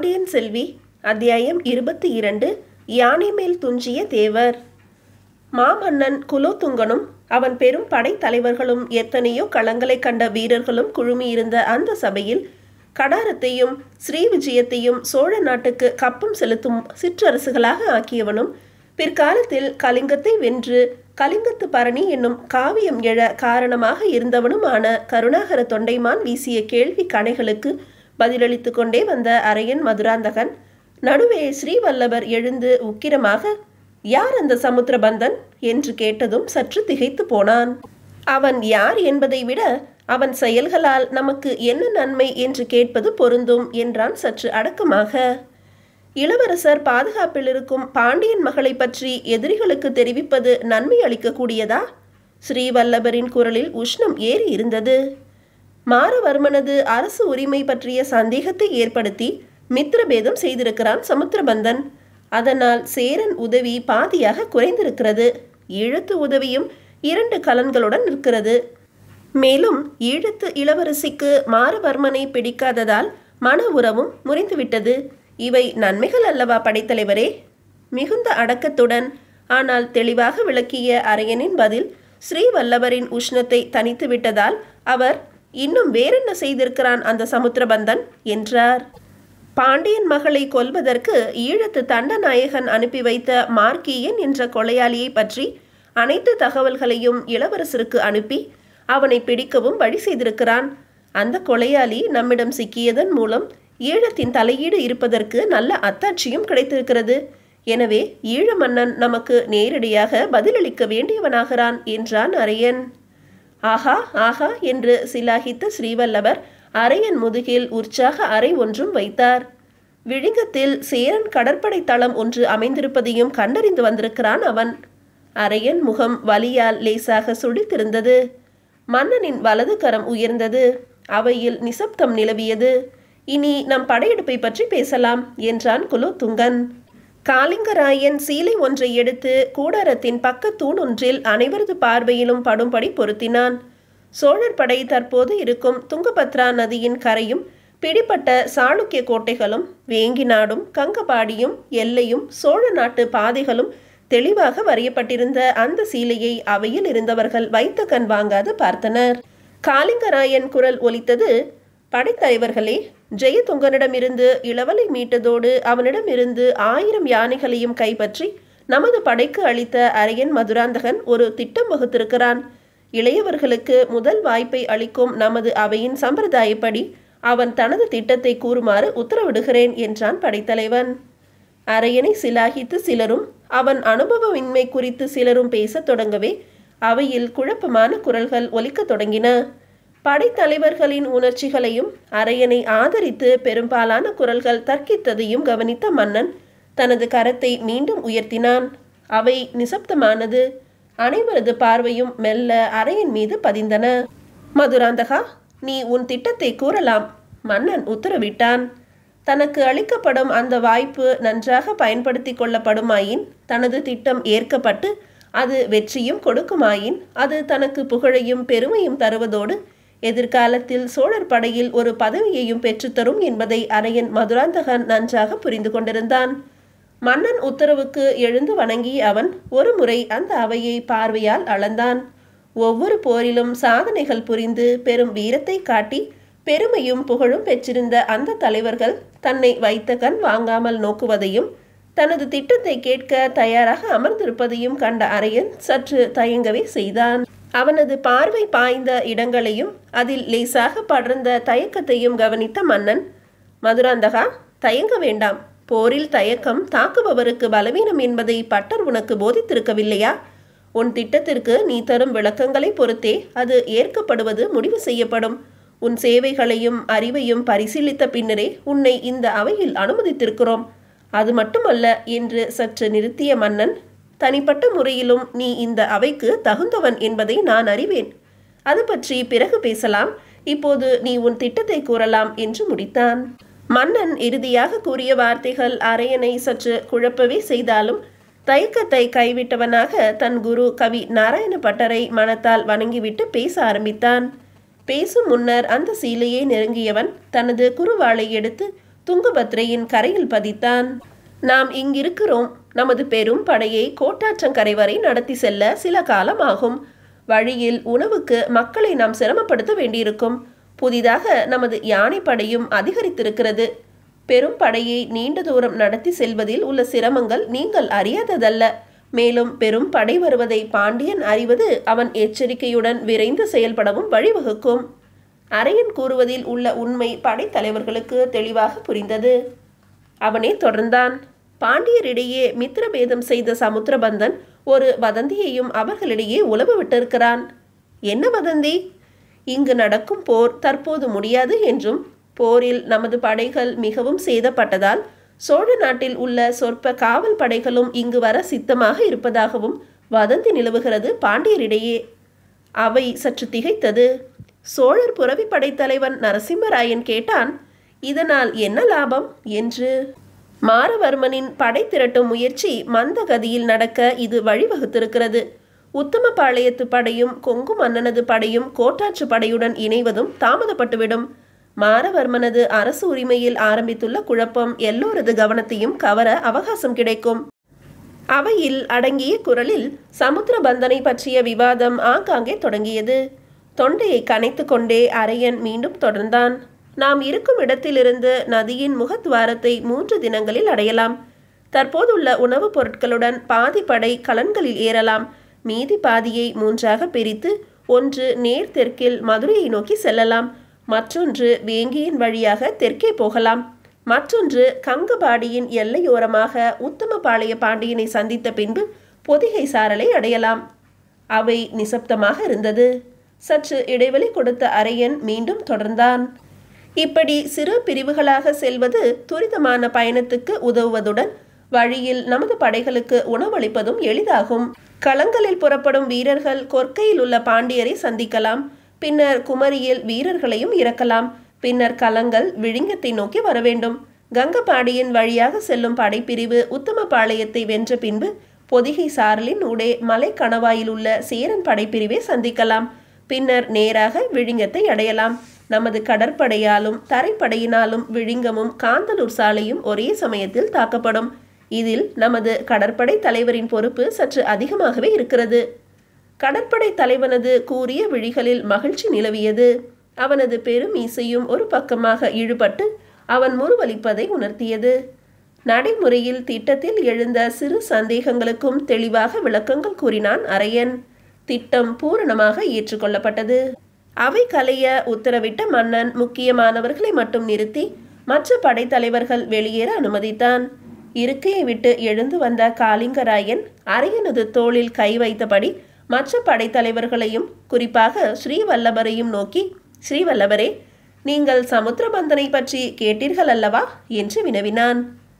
பாண்டியன் செல்வி அத்தியாயம் இருபத்தி இரண்டு யானை மேல் துஞ்சிய தேவர் மாமன்னன் குலோத்துங்கனும் அவன் பெரும் படைத்தலைவர்களும் எத்தனையோ களங்களை கண்ட வீரர்களும் குழுமியிருந்த அந்த சபையில் கடாரத்தையும் ஸ்ரீ விஜயத்தையும் சோழ நாட்டுக்கு கப்பம் செலுத்தும் சிற்றரசுகளாக ஆக்கியவனும் பிற்காலத்தில் கலிங்கத்தை வென்று கலிங்கத்து பரணி என்னும் காவியம் எழ காரணமாக இருந்தவனுமான கருணாகர தொண்டைமான் வீசிய கேள்வி கணைகளுக்கு பதிலளித்து கொண்டே வந்த அரையன் மதுராந்தகன் நடுவே ஸ்ரீவல்லபர் எழுந்து உக்கிரமாக யார் அந்த சமுத்திரபந்தன் என்று கேட்டதும் சற்று திகைத்து போனான் அவன் யார் என்பதை விட அவன் செயல்களால் நமக்கு என்ன நன்மை என்று கேட்பது பொருந்தும் என்றான் சற்று அடக்கமாக இளவரசர் பாதுகாப்பில் இருக்கும் பாண்டியன் மகளை பற்றி எதிரிகளுக்கு தெரிவிப்பது நன்மை அளிக்கக்கூடியதா ஸ்ரீவல்லபரின் குரலில் உஷ்ணம் ஏறி இருந்தது மாரவர்மனது அரசு உரிமை பற்றிய சந்தேகத்தை ஏற்படுத்தி மித்திரபேதம் செய்திருக்கிறான் சமுத்திரபந்தன் அதனால் சேரன் உதவி பாதியாக குறைந்திருக்கிறது ஈழத்து உதவியும் இரண்டு கலன்களுடன் இருக்கிறது மேலும் ஈழத்து இளவரசிக்கு மாரவர்மனை பிடிக்காததால் மன உறவும் முறிந்துவிட்டது இவை நன்மைகள் அல்லவா படைத்தலைவரே மிகுந்த அடக்கத்துடன் ஆனால் தெளிவாக விளக்கிய அரையனின் பதில் ஸ்ரீவல்லவரின் உஷ்ணத்தை தனித்து விட்டதால் அவர் இன்னும் வேறென்ன செய்திருக்கிறான் அந்த சமுத்திரபந்தன் என்றார் பாண்டியன் மகளை கொல்வதற்கு ஈழத்து தண்டநாயகன் அனுப்பி வைத்த மார்க்கியன் என்ற கொலையாளியை பற்றி அனைத்து தகவல்களையும் இளவரசருக்கு அனுப்பி அவனை பிடிக்கவும் வழி செய்திருக்கிறான் அந்த கொலையாளி நம்மிடம் சிக்கியதன் மூலம் ஈழத்தின் தலையீடு இருப்பதற்கு நல்ல அத்தாட்சியும் கிடைத்திருக்கிறது எனவே ஈழ மன்னன் நமக்கு நேரடியாக பதிலளிக்க வேண்டியவனாகிறான் என்றான் அரையன் ஆஹா ஆஹா என்று சிலாகித்த ஸ்ரீவல்லவர் அரையன் முதுகில் உற்சாக அறை ஒன்றும் வைத்தார் விழிங்கத்தில் சேரன் கடற்படை தளம் ஒன்று அமைந்திருப்பதையும் கண்டறிந்து வந்திருக்கிறான் அவன் அரையன் முகம் வலியால் லேசாக சுழித்திருந்தது மன்னனின் வலது கரம் உயர்ந்தது அவையில் நிசப்தம் நிலவியது இனி நம் படையெடுப்பை பற்றி பேசலாம் என்றான் குலோத்துங்கன் காளிங்கராயன் சீலை ஒன்றை எடுத்து கூடாரத்தின் பக்க தூண் ஒன்றில் அனைவரது பார்வையிலும் படும்படி பொருத்தினான் சோழர் படை தற்போது இருக்கும் துங்கபத்ரா நதியின் கரையும் பிடிப்பட்ட சாளுக்கிய கோட்டைகளும் வேங்கி நாடும் கங்கபாடியும் எல்லையும் சோழ நாட்டு பாதைகளும் தெளிவாக வரையப்பட்டிருந்த அந்த சீலையை அவையில் இருந்தவர்கள் வைத்த கண் வாங்காது பார்த்தனர் காளிங்கராயன் குரல் ஒலித்தது படைத்தலைவர்களே ஜெயதுங்கனிடமிருந்து இளவலை மீட்டதோடு அவனிடமிருந்து ஆயிரம் யானைகளையும் கைப்பற்றி நமது படைக்கு அளித்த அரையன் மதுராந்தகன் ஒரு திட்டம் வகுத்திருக்கிறான் இளையவர்களுக்கு முதல் வாய்ப்பை அளிக்கும் நமது அவையின் சம்பிரதாயப்படி அவன் தனது திட்டத்தை கூறுமாறு உத்தரவிடுகிறேன் என்றான் படைத்தலைவன் அரையனை சிலாகித்து சிலரும் அவன் அனுபவமின்மை குறித்து சிலரும் பேசத் தொடங்கவே அவையில் குழப்பமான குரல்கள் ஒலிக்கத் தொடங்கின படைத்தலைவர்களின் உணர்ச்சிகளையும் அரையனை ஆதரித்து பெரும்பாலான குரல்கள் தர்க்கித்ததையும் கவனித்த மன்னன் தனது கரத்தை மீண்டும் உயர்த்தினான் அவை நிசப்தமானது அனைவரது பார்வையும் மெல்ல அரையன் மீது பதிந்தன மதுராந்தகா நீ உன் திட்டத்தை கூறலாம் மன்னன் உத்தரவிட்டான் தனக்கு அளிக்கப்படும் அந்த வாய்ப்பு நன்றாக பயன்படுத்தி கொள்ளப்படுமாயின் தனது திட்டம் ஏற்கப்பட்டு அது வெற்றியும் கொடுக்குமாயின் அது தனக்கு புகழையும் பெருமையும் தருவதோடு எதிர்காலத்தில் சோழர் படையில் ஒரு பதவியையும் பெற்றுத்தரும் என்பதை அரையன் மதுராந்தகன் நன்றாக புரிந்து கொண்டிருந்தான் மன்னன் உத்தரவுக்கு எழுந்து வணங்கி அவன் ஒரு முறை அந்த அவையை பார்வையால் அளந்தான் ஒவ்வொரு போரிலும் சாதனைகள் புரிந்து பெரும் வீரத்தை காட்டி பெருமையும் புகழும் பெற்றிருந்த அந்த தலைவர்கள் தன்னை வைத்த கண் வாங்காமல் நோக்குவதையும் தனது திட்டத்தை கேட்க தயாராக அமர்ந்திருப்பதையும் கண்ட அரையன் சற்று தயங்கவே செய்தான் அவனது பார்வை பாய்ந்த இடங்களையும் அதில் லேசாக படர்ந்த தயக்கத்தையும் கவனித்த மன்னன் மதுராந்தகா தயங்க வேண்டாம் போரில் தயக்கம் தாக்குபவருக்கு பலவீனம் என்பதை பட்டர் உனக்கு போதித்திருக்கவில்லையா உன் திட்டத்திற்கு நீ தரும் விளக்கங்களை பொறுத்தே அது ஏற்கப்படுவது முடிவு செய்யப்படும் உன் சேவைகளையும் அறிவையும் பரிசீலித்த பின்னரே உன்னை இந்த அவையில் அனுமதித்திருக்கிறோம் அது மட்டுமல்ல என்று சற்று நிறுத்திய மன்னன் தனிப்பட்ட முறையிலும் நீ இந்த அவைக்கு தகுந்தவன் என்பதை நான் அறிவேன் அது பற்றி பிறகு பேசலாம் இப்போது நீ உன் திட்டத்தை கூறலாம் என்று முடித்தான் மன்னன் இறுதியாக கூறிய வார்த்தைகள் அரையனை சற்று குழப்பவே செய்தாலும் தயக்கத்தை கைவிட்டவனாக தன் குரு கவி நாராயண பட்டரை மனத்தால் வணங்கிவிட்டு பேச ஆரம்பித்தான் பேசும் முன்னர் அந்த சீலையை நெருங்கியவன் தனது குருவாளை எடுத்து துங்கபத்ரையின் கரையில் பதித்தான் நாம் இங்கிருக்கிறோம் நமது பெரும் படையை கோட்டாற்றங்கரை வரை நடத்தி செல்ல சில காலம் ஆகும் வழியில் உணவுக்கு மக்களை நாம் சிரமப்படுத்த வேண்டியிருக்கும் புதிதாக நமது யானைப்படையும் அதிகரித்திருக்கிறது பெரும் படையை நீண்ட தூரம் நடத்தி செல்வதில் உள்ள சிரமங்கள் நீங்கள் அறியாததல்ல மேலும் பெரும் படை வருவதை பாண்டியன் அறிவது அவன் எச்சரிக்கையுடன் விரைந்து செயல்படவும் வழிவகுக்கும் அரையன் கூறுவதில் உள்ள உண்மை படைத்தலைவர்களுக்கு தெளிவாக புரிந்தது அவனே தொடர்ந்தான் பாண்டியரிடையே மித்திரபேதம் செய்த சமுத்திரபந்தன் ஒரு வதந்தியையும் அவர்களிடையே உலவு விட்டிருக்கிறான் என்ன வதந்தி இங்கு நடக்கும் போர் தற்போது முடியாது என்றும் போரில் நமது படைகள் மிகவும் சேதப்பட்டதால் சோழ நாட்டில் உள்ள சொற்ப காவல் படைகளும் இங்கு வர சித்தமாக இருப்பதாகவும் வதந்தி நிலவுகிறது பாண்டியரிடையே அவை சற்று திகைத்தது சோழர் புறவி படைத்தலைவன் நரசிம்மராயன் கேட்டான் இதனால் என்ன லாபம் என்று மாரவர்மனின் படை திரட்டும் முயற்சி மந்த கதியில் நடக்க இது வழிவகுத்திருக்கிறது உத்தமபாளையத்து படையும் கொங்கு மன்னனது படையும் கோட்டாற்று படையுடன் இணைவதும் தாமதப்பட்டுவிடும் மாரவர்மனது அரசு உரிமையில் ஆரம்பித்துள்ள குழப்பம் எல்லோரது கவனத்தையும் கவர அவகாசம் கிடைக்கும் அவையில் அடங்கிய குரலில் சமுத்திரபந்தனை பற்றிய விவாதம் ஆங்காங்கே தொடங்கியது தொண்டையை கனைத்து கொண்டே அரையன் மீண்டும் தொடர்ந்தான் நாம் இருக்கும் இடத்திலிருந்து நதியின் முகத்வாரத்தை மூன்று தினங்களில் அடையலாம் தற்போதுள்ள உணவுப் பொருட்களுடன் பாதி படை கலன்களில் ஏறலாம் மீதி பாதியை மூன்றாக பிரித்து ஒன்று நேர் தெற்கில் மதுரையை நோக்கி செல்லலாம் மற்றொன்று வேங்கியின் வழியாக தெற்கே போகலாம் மற்றொன்று கங்கபாடியின் எல்லையோரமாக உத்தமபாளைய பாண்டியனை சந்தித்த பின்பு பொதிகை சாரலை அடையலாம் அவை நிசப்தமாக இருந்தது சற்று இடைவெளி கொடுத்த அரையன் மீண்டும் தொடர்ந்தான் இப்படி சிறு பிரிவுகளாக செல்வது துரிதமான பயணத்துக்கு உதவுவதுடன் வழியில் நமது படைகளுக்கு உணவளிப்பதும் எளிதாகும் களங்களில் புறப்படும் வீரர்கள் கொற்கையில் உள்ள பாண்டியரை சந்திக்கலாம் பின்னர் குமரியில் வீரர்களையும் இறக்கலாம் பின்னர் கலங்கள் விழிங்கத்தை நோக்கி வர வேண்டும் கங்கபாடியின் வழியாக செல்லும் படைப்பிரிவு உத்தமபாளையத்தை வென்ற பின்பு பொதிகை சாரலின் ஊடே மலை கணவாயில் உள்ள சேரன் படைப்பிரிவை சந்திக்கலாம் பின்னர் நேராக விழிங்கத்தை அடையலாம் நமது கடற்படையாலும் தரைப்படையினாலும் விழிங்கமும் காந்தலூர் சாலையும் ஒரே சமயத்தில் தாக்கப்படும் இதில் நமது கடற்படை தலைவரின் பொறுப்பு சற்று அதிகமாகவே இருக்கிறது கடற்படை தலைவனது கூறிய விழிகளில் மகிழ்ச்சி நிலவியது அவனது பெரும் மீசையும் ஒரு பக்கமாக இழுபட்டு அவன் முறுவலிப்பதை உணர்த்தியது நடைமுறையில் திட்டத்தில் எழுந்த சிறு சந்தேகங்களுக்கும் தெளிவாக விளக்கங்கள் கூறினான் அரையன் திட்டம் பூரணமாக ஏற்றுக்கொள்ளப்பட்டது அவை கலைய உத்தரவிட்ட மன்னன் முக்கியமானவர்களை மட்டும் நிறுத்தி மற்ற படைத்தலைவர்கள் வெளியேற அனுமதித்தான் இருக்கையை விட்டு எழுந்து வந்த காளிங்கராயன் அரையனது தோளில் கை வைத்தபடி மற்ற படைத்தலைவர்களையும் குறிப்பாக ஸ்ரீவல்லபரையும் நோக்கி ஸ்ரீவல்லபரே நீங்கள் சமுத்திரபந்தனை பற்றி கேட்டீர்கள் அல்லவா என்று வினவினான்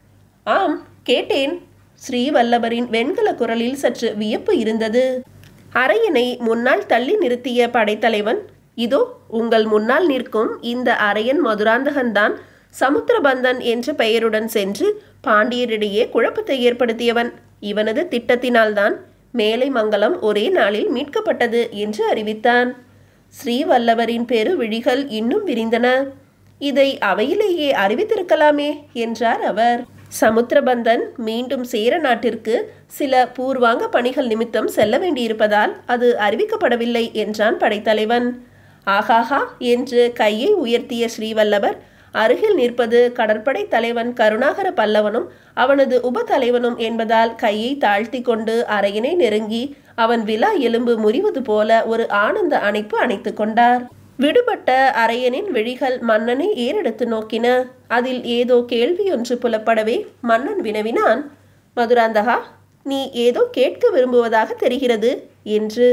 ஆம் கேட்டேன் ஸ்ரீவல்லபரின் வெண்கல குரலில் சற்று வியப்பு இருந்தது அரையனை முன்னால் தள்ளி நிறுத்திய படைத்தலைவன் இதோ உங்கள் முன்னால் நிற்கும் இந்த அரையன் மதுராந்தகன்தான் சமுத்திரபந்தன் என்ற பெயருடன் சென்று பாண்டியரிடையே குழப்பத்தை ஏற்படுத்தியவன் இவனது திட்டத்தினால்தான் மேலை மங்கலம் ஒரே நாளில் மீட்கப்பட்டது என்று அறிவித்தான் ஸ்ரீவல்லவரின் பெரு விழிகள் இன்னும் விரிந்தன இதை அவையிலேயே அறிவித்திருக்கலாமே என்றார் அவர் சமுத்திரபந்தன் மீண்டும் சேர நாட்டிற்கு சில பூர்வாங்க பணிகள் நிமித்தம் செல்ல வேண்டியிருப்பதால் அது அறிவிக்கப்படவில்லை என்றான் படைத்தலைவன் ஆகாஹா என்று கையை உயர்த்திய ஸ்ரீவல்லவர் அருகில் நிற்பது கடற்படை தலைவன் கருணாகர பல்லவனும் அவனது உபதலைவனும் என்பதால் கையை தாழ்த்தி கொண்டு அரையனை நெருங்கி அவன் விழா எலும்பு முறிவது போல ஒரு ஆனந்த அணைப்பு அணைத்து கொண்டார் விடுபட்ட அரையனின் விழிகள் மன்னனை ஏறெடுத்து நோக்கின அதில் ஏதோ கேள்வியொன்று புலப்படவே மன்னன் வினவினான் மதுராந்தகா நீ ஏதோ கேட்க விரும்புவதாக தெரிகிறது என்று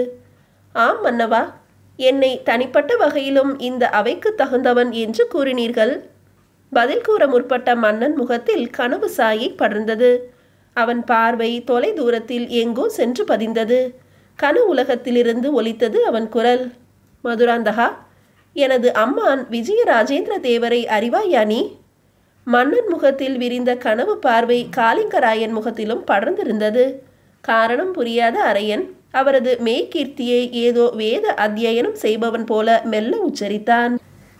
ஆம் மன்னவா என்னை தனிப்பட்ட வகையிலும் இந்த அவைக்கு தகுந்தவன் என்று கூறினீர்கள் பதில் கூற முற்பட்ட மன்னன் முகத்தில் கனவு சாயை படர்ந்தது அவன் பார்வை தொலை தூரத்தில் எங்கோ சென்று பதிந்தது கனு உலகத்திலிருந்து ஒலித்தது அவன் குரல் மதுராந்தகா எனது அம்மான் விஜய ராஜேந்திர தேவரை அறிவாயா நீ மன்னன் முகத்தில் விரிந்த கனவு பார்வை காளிங்கராயன் முகத்திலும் படர்ந்திருந்தது காரணம் புரியாத அரையன் அவரது மெய்கீர்த்தியை ஏதோ வேத அத்தியனம் செய்பவன் போல மெல்ல உச்சரித்தான்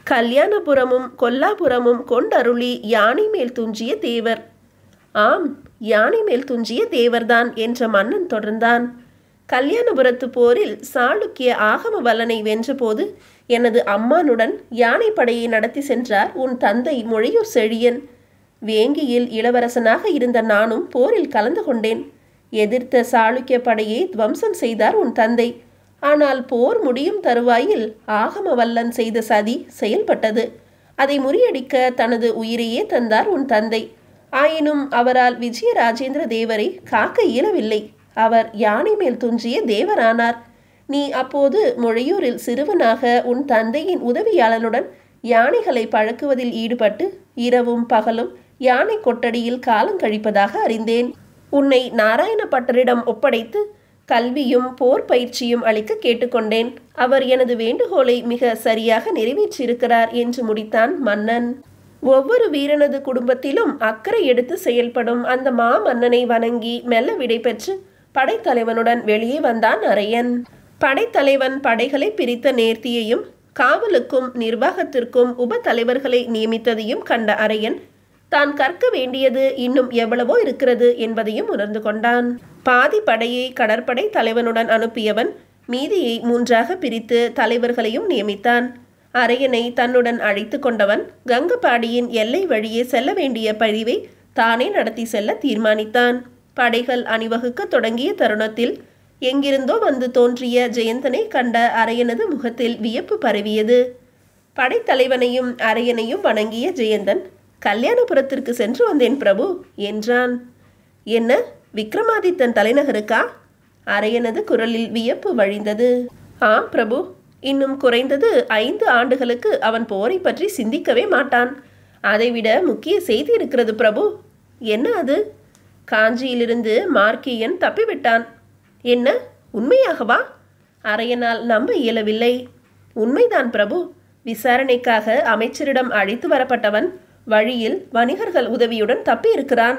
கல்யாணபுரமும் கொல்லாபுரமும் கொண்டருளி யானை மேல் துஞ்சிய தேவர் ஆம் யானை மேல் துஞ்சிய தேவர்தான் என்ற மன்னன் தொடர்ந்தான் கல்யாணபுரத்து போரில் சாளுக்கிய ஆகம வல்லனை வென்றபோது எனது அம்மானுடன் யானை படையை நடத்தி சென்றார் உன் தந்தை மொழியூர் செழியன் வேங்கியில் இளவரசனாக இருந்த நானும் போரில் கலந்து கொண்டேன் எதிர்த்த சாளுக்கிய படையை துவம்சம் செய்தார் உன் தந்தை ஆனால் போர் முடியும் தருவாயில் ஆகம வல்லன் செய்த சதி செயல்பட்டது அதை முறியடிக்க தனது உயிரையே தந்தார் உன் தந்தை ஆயினும் அவரால் விஜய ராஜேந்திர தேவரை காக்க இயலவில்லை அவர் யானை மேல் துஞ்சிய தேவரானார் நீ அப்போது மொழியூரில் சிறுவனாக உன் தந்தையின் உதவியாளனுடன் யானைகளை பழக்குவதில் ஈடுபட்டு இரவும் பகலும் யானை கொட்டடியில் காலம் கழிப்பதாக அறிந்தேன் உன்னை நாராயணப்பட்டரிடம் ஒப்படைத்து கல்வியும் போர் பயிற்சியும் அளிக்க கேட்டுக்கொண்டேன் அவர் எனது வேண்டுகோளை மிக சரியாக நிறைவேற்றியிருக்கிறார் என்று முடித்தான் மன்னன் ஒவ்வொரு வீரனது குடும்பத்திலும் அக்கறை எடுத்து செயல்படும் அந்த மாமன்னனை வணங்கி மெல்ல விடைபெற்று படைத்தலைவனுடன் வெளியே வந்தான் அரையன் படைத்தலைவன் படைகளை பிரித்த நேர்த்தியையும் காவலுக்கும் நிர்வாகத்திற்கும் உப தலைவர்களை நியமித்ததையும் கண்ட அரையன் தான் கற்க வேண்டியது இன்னும் எவ்வளவோ இருக்கிறது என்பதையும் உணர்ந்து கொண்டான் பாதி படையை கடற்படை தலைவனுடன் அனுப்பியவன் மீதியை மூன்றாக பிரித்து தலைவர்களையும் நியமித்தான் அரையனை தன்னுடன் அழைத்து கொண்டவன் கங்கபாடியின் எல்லை வழியே செல்ல வேண்டிய பதிவை தானே நடத்தி செல்ல தீர்மானித்தான் படைகள் அணிவகுக்க தொடங்கிய தருணத்தில் எங்கிருந்தோ வந்து தோன்றிய ஜெயந்தனை கண்ட அரையனது முகத்தில் வியப்பு பரவியது படைத்தலைவனையும் அரையனையும் வணங்கிய ஜெயந்தன் கல்யாணபுரத்திற்கு சென்று வந்தேன் பிரபு என்றான் என்ன விக்ரமாதித்தன் தலைநகருக்கா அரையனது குரலில் வியப்பு வழிந்தது ஆம் பிரபு இன்னும் குறைந்தது ஐந்து ஆண்டுகளுக்கு அவன் போரை பற்றி சிந்திக்கவே மாட்டான் அதைவிட முக்கிய செய்தி இருக்கிறது பிரபு என்ன அது காஞ்சியிலிருந்து மார்க்கியன் தப்பிவிட்டான் என்ன உண்மையாகவா அரையனால் நம்ப இயலவில்லை உண்மைதான் பிரபு விசாரணைக்காக அமைச்சரிடம் அழைத்து வரப்பட்டவன் வழியில் வணிகர்கள் உதவியுடன் தப்பியிருக்கிறான்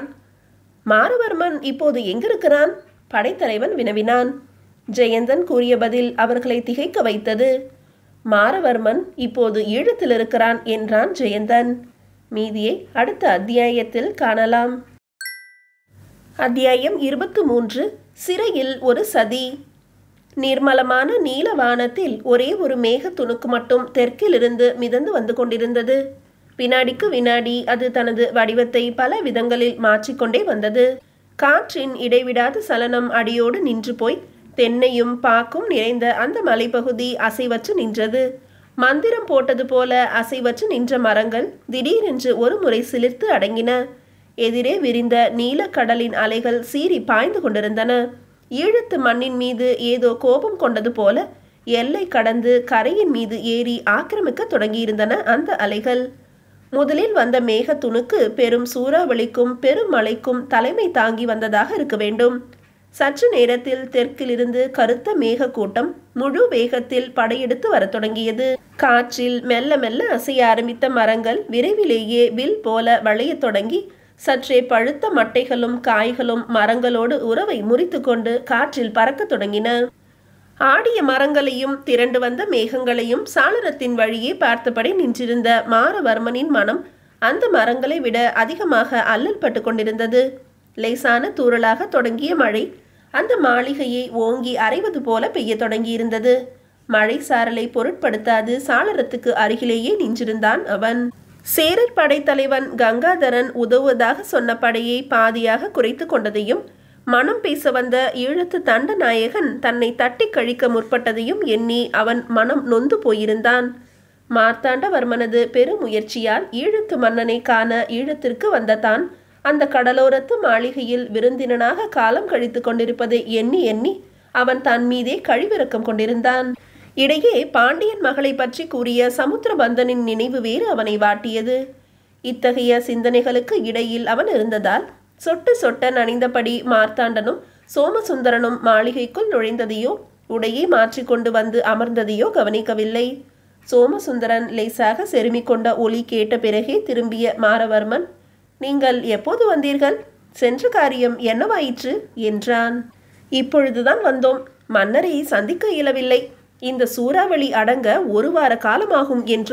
மாரவர்மன் இப்போது எங்கிருக்கிறான் படைத்தலைவன் வினவினான் ஜெயந்தன் கூறிய பதில் அவர்களை திகைக்க வைத்தது மாரவர்மன் இப்போது ஈழத்தில் இருக்கிறான் என்றான் ஜெயந்தன் மீதியை அடுத்த அத்தியாயத்தில் காணலாம் அத்தியாயம் இருபத்து மூன்று சிறையில் ஒரு சதி நிர்மலமான நீல வானத்தில் ஒரே ஒரு மேக துணுக்கு மட்டும் தெற்கிலிருந்து மிதந்து வந்து கொண்டிருந்தது வினாடிக்கு வினாடி அது தனது வடிவத்தை பல விதங்களில் மாற்றிக்கொண்டே வந்தது காற்றின் இடைவிடாத சலனம் அடியோடு நின்று போய் தென்னையும் பாக்கும் நிறைந்த அந்த மலைப்பகுதி அசைவற்று நின்றது மந்திரம் போட்டது போல அசைவற்று நின்ற மரங்கள் திடீரென்று ஒரு முறை சிலிர்த்து அடங்கின எதிரே விரிந்த நீலக்கடலின் அலைகள் சீறி பாய்ந்து கொண்டிருந்தன ஈழத்து மண்ணின் மீது ஏதோ கோபம் கொண்டது போல எல்லை கடந்து கரையின் மீது ஏறி ஆக்கிரமிக்க தொடங்கியிருந்தன அந்த அலைகள் முதலில் வந்த மேக துணுக்கு பெரும் சூறாவளிக்கும் பெரும் மழைக்கும் தலைமை தாங்கி வந்ததாக இருக்க வேண்டும் சற்று நேரத்தில் தெற்கிலிருந்து கருத்த மேக கூட்டம் முழு வேகத்தில் படையெடுத்து வரத் தொடங்கியது காற்றில் மெல்ல மெல்ல அசைய ஆரம்பித்த மரங்கள் விரைவிலேயே வில் போல வளையத் தொடங்கி சற்றே பழுத்த மட்டைகளும் காய்களும் மரங்களோடு உறவை முறித்துக்கொண்டு காற்றில் பறக்கத் தொடங்கின ஆடிய மரங்களையும் திரண்டு வந்த மேகங்களையும் சாளரத்தின் வழியே பார்த்தபடி நின்றிருந்த மாரவர்மனின் மனம் அந்த மரங்களை விட அதிகமாக அல்லல் பட்டு கொண்டிருந்தது லேசான தூறலாக தொடங்கிய மழை அந்த மாளிகையை ஓங்கி அரைவது போல பெய்ய தொடங்கியிருந்தது மழை சாரலை பொருட்படுத்தாது சாளரத்துக்கு அருகிலேயே நின்றிருந்தான் அவன் சேரர் படைத்தலைவன் கங்காதரன் உதவுவதாக சொன்ன படையை பாதியாக குறைத்து கொண்டதையும் மனம் பேச வந்த ஈழத்து தண்டநாயகன் தன்னை தட்டி கழிக்க முற்பட்டதையும் எண்ணி அவன் மனம் நொந்து போயிருந்தான் மார்த்தாண்டவர்மனது பெருமுயற்சியால் ஈழத்து மன்னனை காண ஈழத்திற்கு வந்த தான் அந்த கடலோரத்து மாளிகையில் விருந்தினனாக காலம் கழித்து கொண்டிருப்பதை எண்ணி எண்ணி அவன் தன் மீதே கழிவிறக்கம் கொண்டிருந்தான் இடையே பாண்டியன் மகளை பற்றி கூறிய சமுத்திரபந்தனின் நினைவு வேறு அவனை வாட்டியது இத்தகைய சிந்தனைகளுக்கு இடையில் அவன் இருந்ததால் சொட்டு சொட்ட நனைந்தபடி மார்த்தாண்டனும் சோமசுந்தரனும் மாளிகைக்குள் நுழைந்ததையோ உடையை மாற்றிக்கொண்டு வந்து அமர்ந்ததையோ கவனிக்கவில்லை சோமசுந்தரன் லேசாக செருமிக் கொண்ட ஒலி கேட்ட பிறகே திரும்பிய மாரவர்மன் நீங்கள் எப்போது வந்தீர்கள் சென்ற காரியம் என்னவாயிற்று என்றான் இப்பொழுதுதான் வந்தோம் மன்னரை சந்திக்க இயலவில்லை இந்த சூறாவளி அடங்க ஒரு வார காலமாகும் என்றும்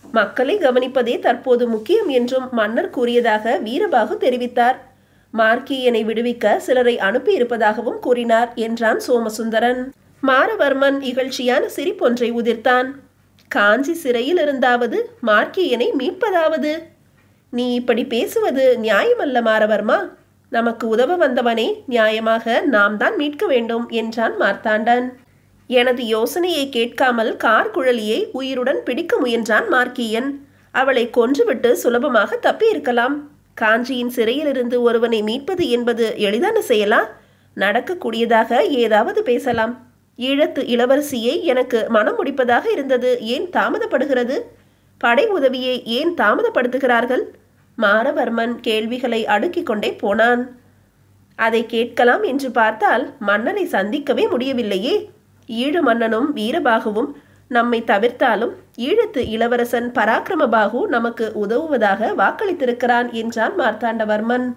மக்களை கவனிப்பதே தற்போது முக்கியம் என்றும் மன்னர் கூறியதாக வீரபாகு தெரிவித்தார் மார்க்கியனை விடுவிக்க சிலரை அனுப்பியிருப்பதாகவும் கூறினார் என்றான் சோமசுந்தரன் மாரவர்மன் இகழ்ச்சியான சிரிப்பொன்றை உதிர்த்தான் காஞ்சி சிறையில் இருந்தாவது மார்க்கியனை மீட்பதாவது நீ இப்படி பேசுவது நியாயமல்ல மாரவர்மா நமக்கு உதவ வந்தவனே நியாயமாக நாம் தான் மீட்க வேண்டும் என்றான் மார்த்தாண்டன் எனது யோசனையை கேட்காமல் கார் குழலியை உயிருடன் பிடிக்க முயன்றான் மார்க்கியன் அவளை கொன்றுவிட்டு சுலபமாக தப்பியிருக்கலாம் காஞ்சியின் சிறையிலிருந்து ஒருவனை மீட்பது என்பது எளிதான செயலா நடக்கக்கூடியதாக ஏதாவது பேசலாம் ஈழத்து இளவரசியை எனக்கு மனம் முடிப்பதாக இருந்தது ஏன் தாமதப்படுகிறது படை உதவியை ஏன் தாமதப்படுத்துகிறார்கள் மாரவர்மன் கேள்விகளை அடுக்கிக் கொண்டே போனான் அதை கேட்கலாம் என்று பார்த்தால் மன்னனை சந்திக்கவே முடியவில்லையே ஈழ மன்னனும் வீரபாகுவும் நம்மை தவிர்த்தாலும் ஈழத்து இளவரசன் பராக்கிரமபாகு நமக்கு உதவுவதாக வாக்களித்திருக்கிறான் என்றான் மார்த்தாண்டவர்மன்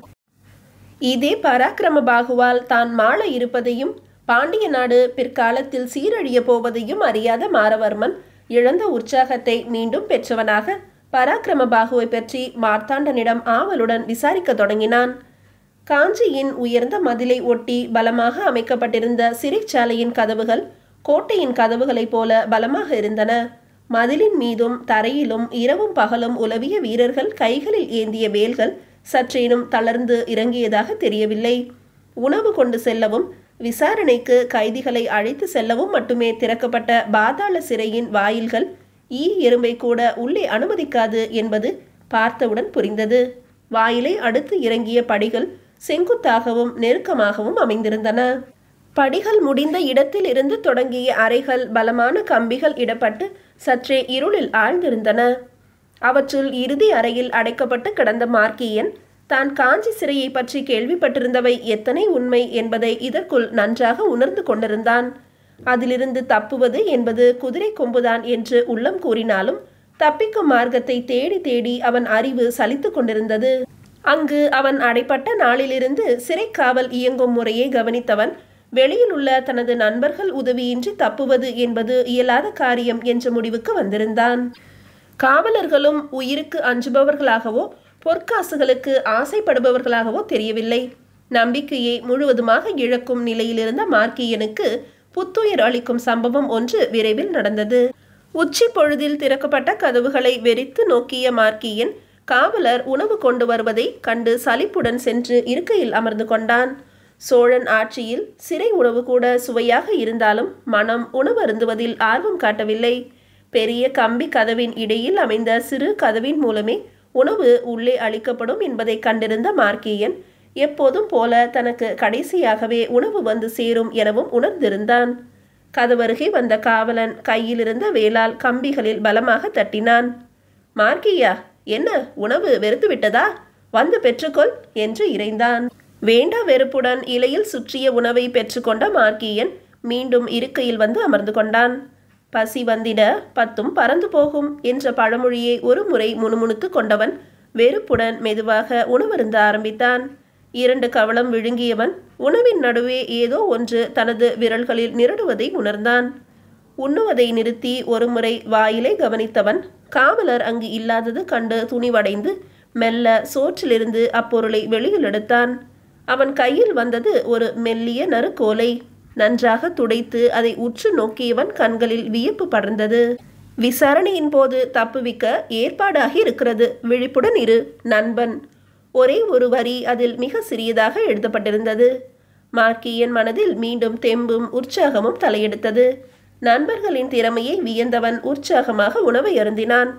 இதே பராக்கிரமபாகுவால் தான் மாள இருப்பதையும் பாண்டிய நாடு பிற்காலத்தில் சீரழிய போவதையும் அறியாத மாரவர்மன் இழந்த உற்சாகத்தை மீண்டும் பெற்றவனாக பராக்கிரமபாகுவை பற்றி மார்த்தாண்டனிடம் ஆவலுடன் விசாரிக்க தொடங்கினான் காஞ்சியின் உயர்ந்த மதிலை ஒட்டி பலமாக அமைக்கப்பட்டிருந்த சிறைச்சாலையின் கதவுகள் கோட்டையின் கதவுகளைப் போல பலமாக இருந்தன மதிலின் மீதும் தரையிலும் இரவும் பகலும் உலவிய வீரர்கள் கைகளில் ஏந்திய வேல்கள் சற்றேனும் தளர்ந்து இறங்கியதாக தெரியவில்லை உணவு கொண்டு செல்லவும் விசாரணைக்கு கைதிகளை அழைத்து செல்லவும் மட்டுமே திறக்கப்பட்ட பாதாள சிறையின் வாயில்கள் ஈ எறும்பை கூட உள்ளே அனுமதிக்காது என்பது பார்த்தவுடன் புரிந்தது வாயிலை அடுத்து இறங்கிய படிகள் செங்குத்தாகவும் நெருக்கமாகவும் அமைந்திருந்தன படிகள் முடிந்த இடத்தில் இருந்து தொடங்கிய அறைகள் பலமான கம்பிகள் இடப்பட்டு சற்றே இருளில் ஆழ்ந்திருந்தன அவற்றுள் இறுதி அறையில் அடைக்கப்பட்டு கிடந்த மார்க்கியன் தான் காஞ்சி சிறையை பற்றி கேள்விப்பட்டிருந்தவை எத்தனை உண்மை என்பதை இதற்குள் நன்றாக உணர்ந்து கொண்டிருந்தான் அதிலிருந்து தப்புவது என்பது குதிரை கொம்புதான் என்று உள்ளம் கூறினாலும் தப்பிக்கும் மார்க்கத்தை தேடி தேடி அவன் அறிவு சலித்து கொண்டிருந்தது அங்கு அவன் அடைப்பட்ட நாளிலிருந்து சிறைக்காவல் இயங்கும் முறையை கவனித்தவன் வெளியில் உள்ள தனது நண்பர்கள் உதவியின்றி தப்புவது என்பது இயலாத காரியம் என்ற முடிவுக்கு வந்திருந்தான் காவலர்களும் உயிருக்கு அஞ்சுபவர்களாகவோ பொற்காசுகளுக்கு ஆசைப்படுபவர்களாகவோ தெரியவில்லை நம்பிக்கையை முழுவதுமாக இழக்கும் நிலையிலிருந்த மார்க்கியனுக்கு புத்துயிர் அளிக்கும் சம்பவம் ஒன்று விரைவில் நடந்தது உச்சி பொழுதில் திறக்கப்பட்ட கதவுகளை வெறித்து நோக்கிய மார்க்கியன் காவலர் உணவு கொண்டு வருவதை கண்டு சலிப்புடன் சென்று இருக்கையில் அமர்ந்து கொண்டான் சோழன் ஆட்சியில் சிறை உணவு கூட சுவையாக இருந்தாலும் மனம் உணவு அருந்துவதில் ஆர்வம் காட்டவில்லை பெரிய கம்பி கதவின் இடையில் அமைந்த சிறு கதவின் மூலமே உணவு உள்ளே அளிக்கப்படும் என்பதை கண்டிருந்த மார்க்கியன் எப்போதும் போல தனக்கு கடைசியாகவே உணவு வந்து சேரும் எனவும் உணர்ந்திருந்தான் கதவருகே வந்த காவலன் கையிலிருந்த வேலால் கம்பிகளில் பலமாக தட்டினான் மார்க்கியா என்ன உணவு வெறுத்து விட்டதா வந்து பெற்றுக்கொள் என்று இறைந்தான் வேண்டா வெறுப்புடன் இலையில் சுற்றிய உணவை பெற்றுக்கொண்ட மார்க்கியன் மீண்டும் இருக்கையில் வந்து அமர்ந்து கொண்டான் பசி வந்திட பத்தும் பறந்து போகும் என்ற பழமொழியை ஒரு முறை முணுமுணுத்து கொண்டவன் வெறுப்புடன் மெதுவாக உணவருந்த ஆரம்பித்தான் இரண்டு கவளம் விழுங்கியவன் உணவின் நடுவே ஏதோ ஒன்று தனது விரல்களில் நிரடுவதை உணர்ந்தான் உண்ணுவதை நிறுத்தி ஒருமுறை வாயிலை கவனித்தவன் காவலர் அங்கு இல்லாதது கண்டு துணிவடைந்து மெல்ல சோற்றிலிருந்து அப்பொருளை வெளியில் எடுத்தான் அவன் கையில் வந்தது ஒரு மெல்லிய நறுக்கோலை நன்றாக துடைத்து அதை உற்று நோக்கியவன் கண்களில் வியப்பு படர்ந்தது விசாரணையின் போது தப்புவிக்க ஏற்பாடாகி இருக்கிறது விழிப்புடன் இரு நண்பன் ஒரே ஒரு வரி அதில் மிக சிறியதாக எழுதப்பட்டிருந்தது மார்க்கியன் மனதில் மீண்டும் தெம்பும் உற்சாகமும் தலையெடுத்தது நண்பர்களின் திறமையை வியந்தவன் உற்சாகமாக உணவை அருந்தினான்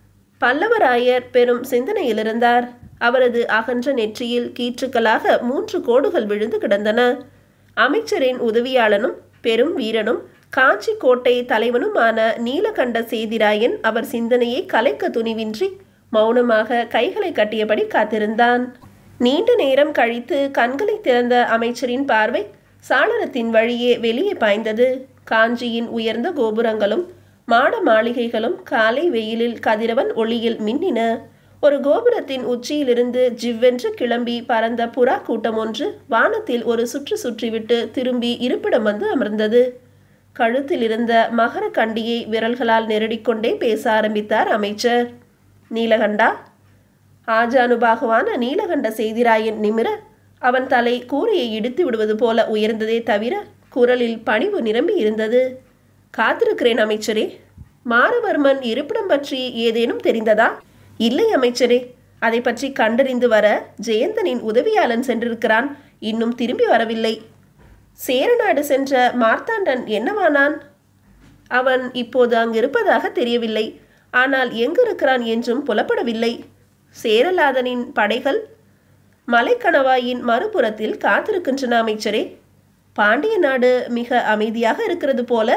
பல்லவராயர் பெரும் சிந்தனையில் இருந்தார் அவரது அகன்ற நெற்றியில் கீற்றுக்களாக மூன்று கோடுகள் விழுந்து கிடந்தன அமைச்சரின் உதவியாளனும் பெரும் வீரனும் காஞ்சி கோட்டை தலைவனுமான நீலகண்ட சேதிராயன் அவர் சிந்தனையை கலைக்க துணிவின்றி மௌனமாக கைகளை கட்டியபடி காத்திருந்தான் நீண்ட நேரம் கழித்து கண்களை திறந்த அமைச்சரின் பார்வை சாளரத்தின் வழியே வெளியே பாய்ந்தது காஞ்சியின் உயர்ந்த கோபுரங்களும் மாட மாளிகைகளும் காலை வெயிலில் கதிரவன் ஒளியில் மின்னின ஒரு கோபுரத்தின் உச்சியிலிருந்து ஜிவ்வென்று கிளம்பி பறந்த புறா கூட்டம் ஒன்று வானத்தில் ஒரு சுற்று சுற்றிவிட்டு திரும்பி இருப்பிடம் வந்து அமர்ந்தது கழுத்தில் இருந்த மகர கண்டியை விரல்களால் நெருடிக்கொண்டே பேச ஆரம்பித்தார் அமைச்சர் நீலகண்டா ஆஜானுபாகுவான நீலகண்ட செய்திராயன் நிமிர அவன் தலை கூரையை இடித்து விடுவது போல உயர்ந்ததே தவிர குரலில் பணிவு நிரம்பி இருந்தது காத்திருக்கிறேன் அமைச்சரே மாரவர்மன் இருப்பிடம் பற்றி ஏதேனும் தெரிந்ததா இல்லை அமைச்சரே அதை பற்றி கண்டறிந்து வர ஜெயந்தனின் உதவியாளன் சென்றிருக்கிறான் இன்னும் திரும்பி வரவில்லை சேரநாடு சென்ற மார்த்தாண்டன் என்னவானான் அவன் இப்போது அங்கு இருப்பதாக தெரியவில்லை ஆனால் எங்கு இருக்கிறான் என்றும் புலப்படவில்லை சேரலாதனின் படைகள் மலைக்கணவாயின் மறுபுறத்தில் காத்திருக்கின்றன அமைச்சரே பாண்டிய நாடு மிக அமைதியாக இருக்கிறது போல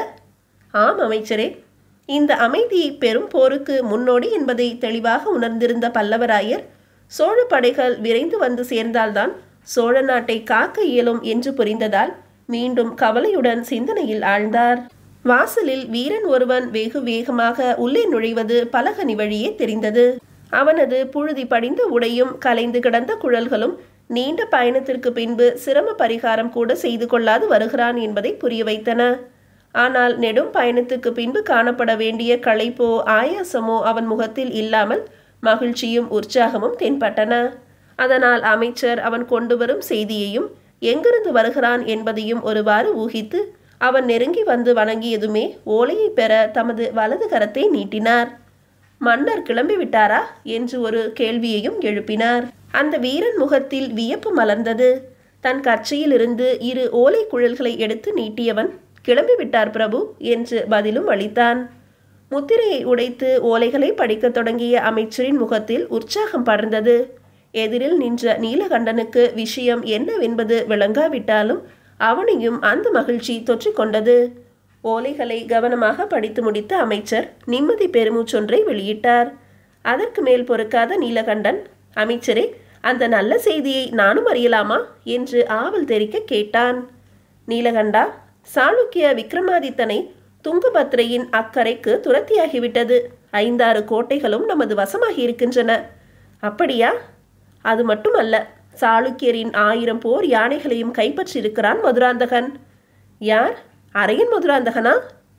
ஆம் அமைச்சரே இந்த அமைதி பெரும் போருக்கு முன்னோடி என்பதை தெளிவாக உணர்ந்திருந்த பல்லவராயர் சோழ படைகள் விரைந்து வந்து சேர்ந்தால்தான் சோழ நாட்டை காக்க இயலும் என்று புரிந்ததால் மீண்டும் கவலையுடன் சிந்தனையில் ஆழ்ந்தார் வாசலில் வீரன் ஒருவன் வெகு வேகமாக உள்ளே நுழைவது பலகனி வழியே தெரிந்தது அவனது புழுதி படிந்த உடையும் கலைந்து கிடந்த குழல்களும் நீண்ட பயணத்திற்கு பின்பு சிரம பரிகாரம் கூட செய்து கொள்ளாது வருகிறான் என்பதை புரிய வைத்தன ஆனால் நெடும் பயணத்துக்கு பின்பு காணப்பட வேண்டிய களைப்போ ஆயாசமோ அவன் முகத்தில் இல்லாமல் மகிழ்ச்சியும் உற்சாகமும் தென்பட்டன அதனால் அமைச்சர் அவன் கொண்டு வரும் செய்தியையும் எங்கிருந்து வருகிறான் என்பதையும் ஒருவாறு ஊகித்து அவன் நெருங்கி வந்து வணங்கியதுமே ஓலையை பெற தமது வலது கரத்தை நீட்டினார் மன்னர் கிளம்பி விட்டாரா என்று ஒரு கேள்வியையும் எழுப்பினார் அந்த வீரன் முகத்தில் வியப்பு மலர்ந்தது தன் கட்சியிலிருந்து இரு ஓலை குழல்களை எடுத்து நீட்டியவன் கிளம்பி விட்டார் பிரபு என்று பதிலும் அளித்தான் முத்திரையை உடைத்து ஓலைகளை படிக்கத் தொடங்கிய அமைச்சரின் முகத்தில் உற்சாகம் படர்ந்தது எதிரில் நின்ற நீலகண்டனுக்கு விஷயம் என்னவென்பது விளங்காவிட்டாலும் அவனையும் அந்த மகிழ்ச்சி தொற்றிக்கொண்டது ஓலைகளை கவனமாக படித்து முடித்த அமைச்சர் நிம்மதி பெருமூச்சொன்றை வெளியிட்டார் அதற்கு மேல் பொறுக்காத நீலகண்டன் அமைச்சரே அந்த நல்ல செய்தியை நானும் அறியலாமா என்று ஆவல் தெரிக்க கேட்டான் நீலகண்டா சாளுக்கிய விக்ரமாதித்தனை துங்கபத்ரையின் அக்கறைக்கு துரத்தியாகிவிட்டது ஐந்தாறு கோட்டைகளும் நமது வசமாகி இருக்கின்றன அப்படியா அது மட்டுமல்ல சாளுக்கியரின் ஆயிரம் போர் யானைகளையும் கைப்பற்றியிருக்கிறான் மதுராந்தகன் யார் அரையன் மதுராந்தகனா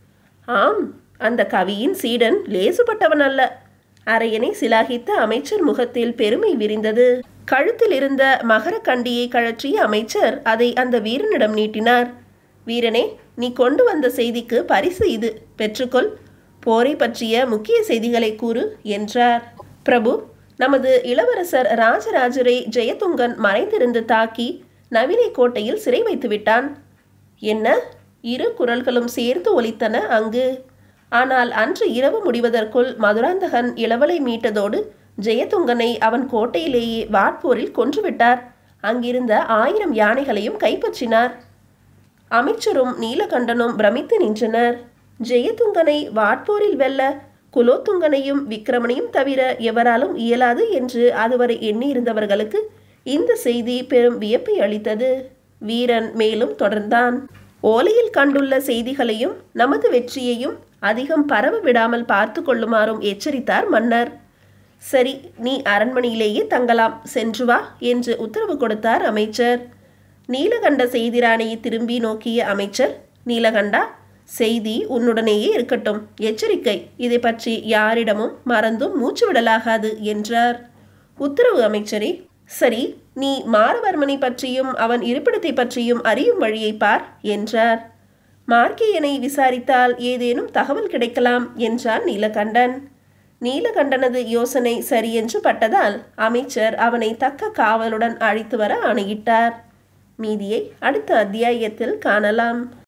ஆம் அந்த கவியின் சீடன் லேசுப்பட்டவன் அல்ல அரையனை சிலாகித்த அமைச்சர் முகத்தில் பெருமை விரிந்தது கழுத்தில் இருந்த மகர கண்டியை கழற்றிய அமைச்சர் அதை அந்த வீரனிடம் நீட்டினார் வீரனே நீ கொண்டு வந்த செய்திக்கு பரிசு இது பெற்றுக்கொள் போரை பற்றிய முக்கிய செய்திகளை கூறு என்றார் பிரபு நமது இளவரசர் ராஜராஜரை ஜெயதுங்கன் மறைந்திருந்து தாக்கி நவிலை கோட்டையில் சிறை வைத்து விட்டான் என்ன இரு குரல்களும் சேர்ந்து ஒலித்தன அங்கு ஆனால் அன்று இரவு முடிவதற்குள் மதுராந்தகன் இளவலை மீட்டதோடு ஜெயதுங்கனை அவன் கோட்டையிலேயே வாட்போரில் கொன்றுவிட்டார் அங்கிருந்த ஆயிரம் யானைகளையும் கைப்பற்றினார் அமைச்சரும் நீலகண்டனும் பிரமித்து நின்றனர் ஜெயதுங்கனை வாட்போரில் வெல்ல குலோத்துங்கனையும் விக்ரமனையும் தவிர எவராலும் இயலாது என்று அதுவரை எண்ணியிருந்தவர்களுக்கு இந்த செய்தி பெரும் வியப்பை அளித்தது வீரன் மேலும் தொடர்ந்தான் ஓலையில் கண்டுள்ள செய்திகளையும் நமது வெற்றியையும் அதிகம் பரவ விடாமல் பார்த்து கொள்ளுமாறும் எச்சரித்தார் மன்னர் சரி நீ அரண்மனையிலேயே தங்கலாம் சென்று வா என்று உத்தரவு கொடுத்தார் அமைச்சர் நீலகண்ட செய்திராணியை திரும்பி நோக்கிய அமைச்சர் நீலகண்டா செய்தி உன்னுடனேயே இருக்கட்டும் எச்சரிக்கை இதை பற்றி யாரிடமும் மறந்தும் மூச்சு விடலாகாது என்றார் உத்தரவு அமைச்சரே சரி நீ மாரவர்மனை பற்றியும் அவன் இருப்பிடத்தை பற்றியும் அறியும் வழியை பார் என்றார் மார்க்கியனை விசாரித்தால் ஏதேனும் தகவல் கிடைக்கலாம் என்றான் நீலகண்டன் நீலகண்டனது யோசனை சரியென்று பட்டதால் அமைச்சர் அவனை தக்க காவலுடன் அழைத்து வர ஆணையிட்டார் மீதியை அடுத்த அத்தியாயத்தில் காணலாம்